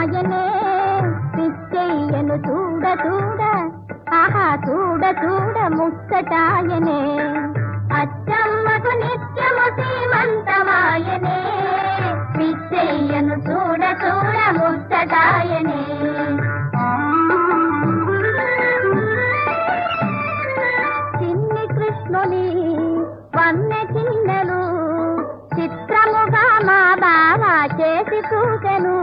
ముచ్చటాయనే పిచ్చెయ్యను చూడ చూడ ఆహా చూడ చూడ ముచ్చటాయనే అచ్చమ్మకు నిత్యము సీమంతమాయనే పిచ్చెయ్యను చూడ చూడ ముచ్చటాయనే చిన్ని కృష్ణుని వన్నె చిన్నెలు చిత్రముగా మా బావ చేసి చూసెను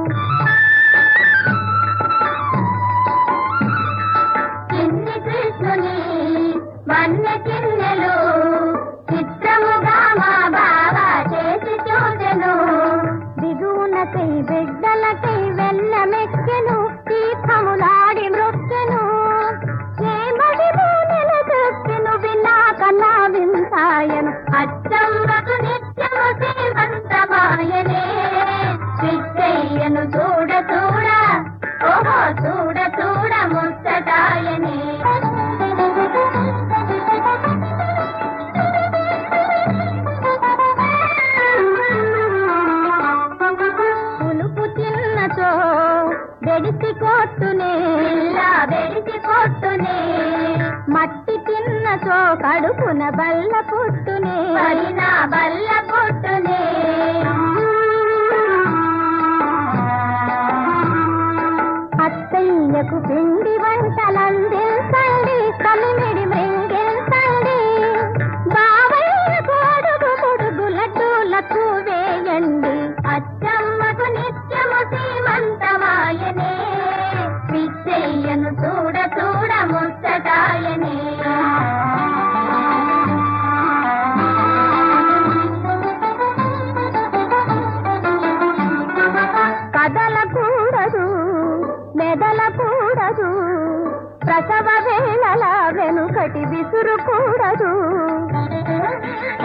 చిన్ని కృష్ణుని వన్నె చిన్నెలు చిత్రముగా మా బావ చేసి చూసెను దిగునకై బిడ్డలకై వెన్నమెక్కెను తీర్థములాడి మృక్కెను ఏమడి మూనెల దృక్కెను విన్నా కన్నా వింసాయను అచ్చమ్మకు నిత్యము శ్రీమంతమాయనే పిచ్చయ్యను చూడ చూడ ఓహో చూడ చూడ ముచ్చటాయనే పులుపు తిన్నచో బెడిసి కొట్టునే ఇలా బెడిసి కొట్టునే మట్టి తిన్నచో కడుపున బల్ల పుట్టునే పడిన బల్ల పుట్టునే అత్తయ్యకు పిండి వంటలందించండి కలిమిడి మృంగిల్చండి బావయ్యకు అడుగు పొడుగు లడ్డూలకు వేయండి అచ్చమ్మకు నిత్యము సీమంతమాయనే పిచ్చయ్యను చూడ చూడ ముచ్చటాయనే కదలకూడదు మెదలకూడదు ప్రసవ వేళల వెనుకటి విసురుకూడదు